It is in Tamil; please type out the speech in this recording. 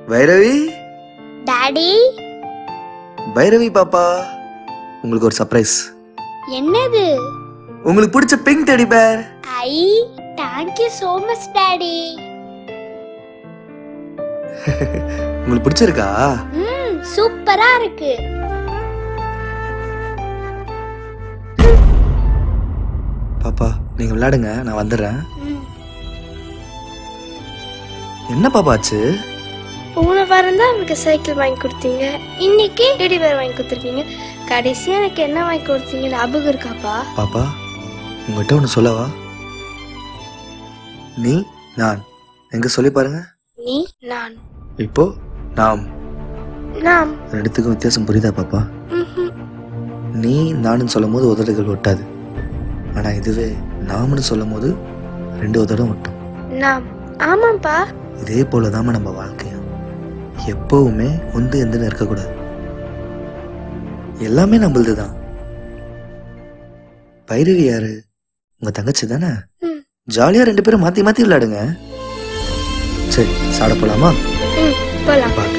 பைரவி டாடி பைரவி பாப்பா உங்களுக்கு ஒரு சர்ப்ரைஸ் என்னது உங்களுக்கு பிடிச்ச pink teddy bear I thank you so much daddy உங்களுக்கு பிடிச்சிருக்கா ம் சூப்பரா இருக்கு பாப்பா நீங்க விளையாடுங்க நான் வந்துடுறேன் ம். என்ன பாப்பா ஆச்சு போன வாரம் தான் எனக்கு சைக்கிள் வாங்கி கொடுத்தீங்க இன்னைக்கு டெடி பேர் வாங்கி கொடுத்துருக்கீங்க கடைசியா எனக்கு என்ன வாங்கி கொடுத்தீங்க ஞாபகம் இருக்காப்பா பாப்பா உங்ககிட்ட ஒன்று சொல்லவா நீ நான் எங்க சொல்லி பாருங்க நீ நான் இப்போ நாம் நாம் ரெண்டுத்துக்கும் வித்தியாசம் புரியுதா பாப்பா ம்ஹும். நீ நானும் சொல்லும் போது உதடுகள் ஒட்டாது ஆனா இதுவே நாம்னு சொல்லும் போது ரெண்டு உதடும் ஒட்டும் நாம் ஆமாப்பா இதே போலதாம நம்ம வாழ்க்கையும் எப்பவுமே ஒன்று எந்தன்னு இருக்கக்கூடாது எல்லாமே நம்மளது தான் பைரவி யாரு உங்க தங்கச்சி தானே ம். ஜாலியா ரெண்டு பேரும் மாத்தி மாத்தி விளையாடுங்க சரி சாப்பிட போலாமா ம் போலாம் பாய்